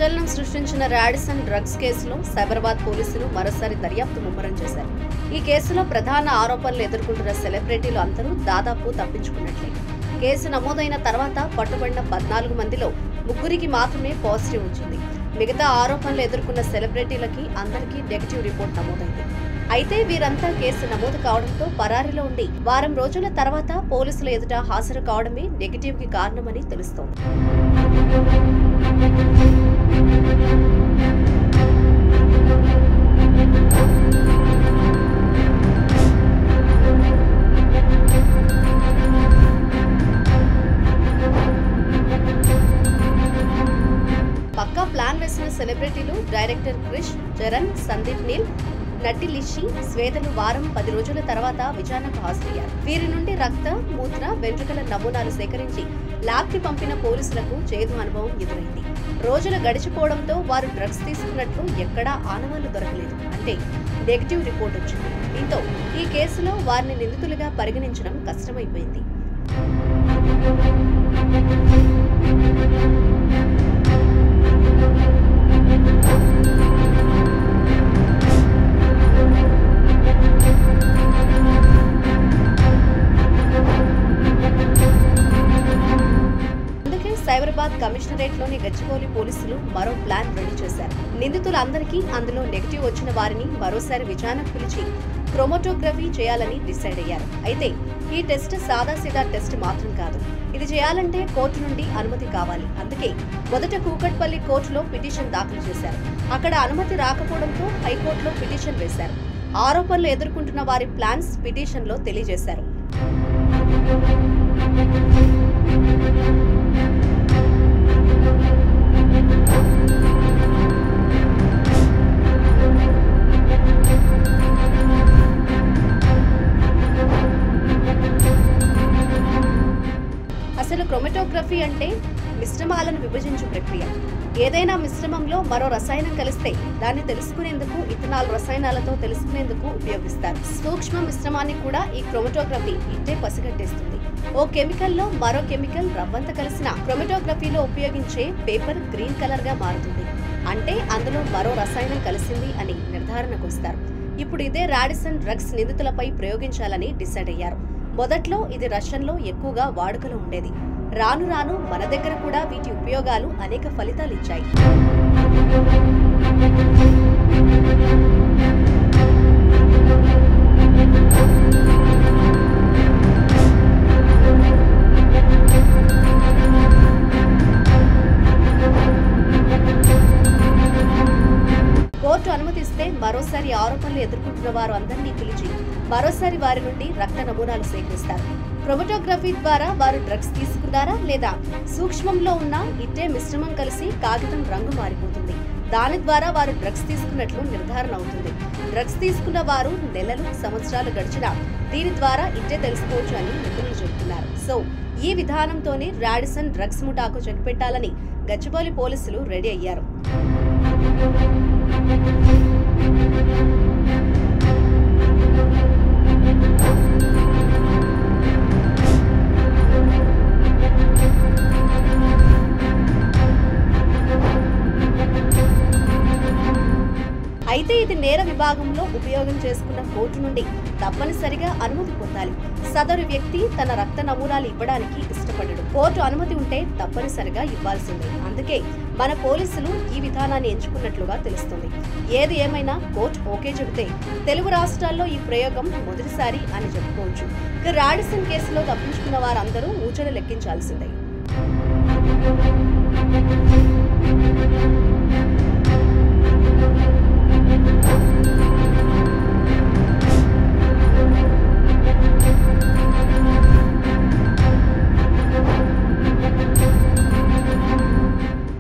సంచలనం సృష్టించిన Radisson drugs కేసులో సైబరాబాద్ పోలీసులు మరోసారి దర్యాప్తు ముమ్మరం చేశారు ఈ కేసులో ప్రధాన ఆరోపణలు ఎదుర్కొంటున్న సెలబ్రిటీలు అందరూ దాదాపు తప్పించుకున్నట్లే కేసు నమోదైన తర్వాత పట్టుబడిన పద్నాలుగు మందిలో ముగ్గురికి మాత్రమే పాజిటివ్ వచ్చింది మిగతా ఆరోపణలు ఎదుర్కొన్న సెలబ్రిటీలకి అందరికీ నెగటివ్ రిపోర్ట్ నమోదైంది అయితే వీరంతా కేసు నమోదు కావడంతో పరారీలో ఉండి వారం రోజుల తర్వాత పోలీసుల ఎదుట హాజరు కావడమే నెగటివ్ కి కారణమని తెలుస్తోంది పక్కా ప్లాన్ వేసిన సెలబ్రిటీలు డైరెక్టర్ క్రిష్ చరణ్ సందీప్ నీల్ నటి లిషి స్వేదలు వారం పది రోజుల తర్వాత విచారణకు హాజరయ్యారు వీరి నుండి రక్త మూత్ర వెంట్రుకల నమూనాలు సేకరించి ల్యాబ్ కి పంపిన పోలీసులకు చేదు అనుభవం ఎదురైంది రోజులు గడిచిపోవడంతో వారు డ్రగ్స్ తీసుకున్నట్లు ఎక్కడా ఆనవాళ్లు దొరకలేదు అంటే నెగటివ్ రిపోర్ట్ వచ్చింది దీంతో ఈ కేసులో వారిని నిందితులుగా పరిగణించడం కష్టమైపోయింది అందుకే సైబరాబాద్ కమిషనరేట్ లోని గచ్చిబౌలి పోలీసులు మరో ప్లాన్ రెడీ చేశారు నిందితులందరికీ అందులో నెగటివ్ వచ్చిన వారిని మరోసారి విచారణకు పిలిచి క్రోమటోగ్రఫీ చేయాలని డిసైడ్ అయ్యారు అయితే ఈ టెస్ట్ సాదాసీదా టెస్ట్ మాత్రం కాదు ఇది చేయాలంటే కోర్టు నుండి అనుమతి కావాలి అందుకే మొదట కూకట్పల్లి కోర్టులో పిటిషన్ దాఖలు చేశారు అక్కడ అనుమతి రాకపోవడంతో హైకోర్టులో పిటిషన్ వేశారు ఆరోపణలు ఎదుర్కొంటున్న వారి ప్లాన్స్ పిటిషన్లో తెలియజేశారు అసలు క్రొమటోగ్రఫీ అంటే మిశ్రమాలను విభజించు ప్రక్రియ ఏదైనా మిశ్రమంలో మరో రసాయనం కలిస్తే దాన్ని తెలుసుకునేందుకు ఇథనాల్ రసాయనాలతో తెలుసుకునేందుకు ఉపయోగిస్తారు సూక్ష్మ మిశ్రమాన్ని కూడా ఈ క్రొమటోగ్రఫీ ఇట్టే పసిగట్టేస్తుంది ఓ కెమికల్ లో మరో కెమికల్ రవ్వంత కలిసిన క్రొమటోగ్రఫీలో ఉపయోగించే పేపర్ గ్రీన్ కలర్ గా మారుతుంది అంటే అందులో మరో రసాయనం కలిసింది అని నిర్ధారణకు వస్తారు ఇప్పుడు ఇదే రాడిసన్ డ్రగ్స్ నిందితులపై ప్రయోగించాలని డిసైడ్ అయ్యారు మొదట్లో ఇది రష్యన్లో ఎక్కువగా వాడుకలో ఉండేది రాను రాను మన దగ్గర కూడా వీటి ఉపయోగాలు అనేక ఫలితాలు ఇచ్చాయి కోర్టు అనుమతిస్తే మరోసారి ఆరోపణలు ఎదుర్కొంటున్న వారు అందరినీ పిలిచి మరోసారి వారి నుండి రక్త నమూనాలు సేకరిస్తారు క్రొమటోగ్రఫీ ద్వారా వారు డ్రగ్స్ తీసుకున్నారా లేదా సూక్ష్మంలో ఉన్న ఇట్టే మిశ్రమం కలిసి కాగితం రంగు మారిపోతుంది దాని ద్వారా వారు డ్రగ్స్ తీసుకున్నట్లు నిర్ధారణ అవుతుంది డ్రగ్స్ తీసుకున్న వారు నెలలు సంవత్సరాలు గడిచినా దీని ద్వారా ఇట్టే తెలుసుకోవచ్చు అని నిపుణులు చెబుతున్నారు సో ఈ విధానంతోనే రాడిసన్ డ్రగ్స్ ముఠాకు చెక్ పెట్టాలని గచ్చిబౌలి పోలీసులు రెడీ అయ్యారు అయితే ఇది నేర విభాగంలో ఉపయోగం చేసుకున్న కోర్టు నుండి తప్పనిసరిగా అనుమతి పొందాలి సదరు వ్యక్తి తన రక్త నమూనాలు ఇవ్వడానికి ఇష్టపడడు కోర్టు అనుమతి ఉంటే తప్పనిసరిగా ఇవ్వాల్సిందే అందుకే మన పోలీసులు ఈ విధానాన్ని ఎంచుకున్నట్లుగా తెలుస్తుంది ఏది ఏమైనా కోర్టు ఓకే చెబితే తెలుగు రాష్ట్రాల్లో ఈ ప్రయోగం మొదటిసారి అని చెప్పుకోవచ్చు ఇక రాడిసన్ కేసులో తప్పించుకున్న వారందరూ ఊచలు లెక్కించాల్సిందే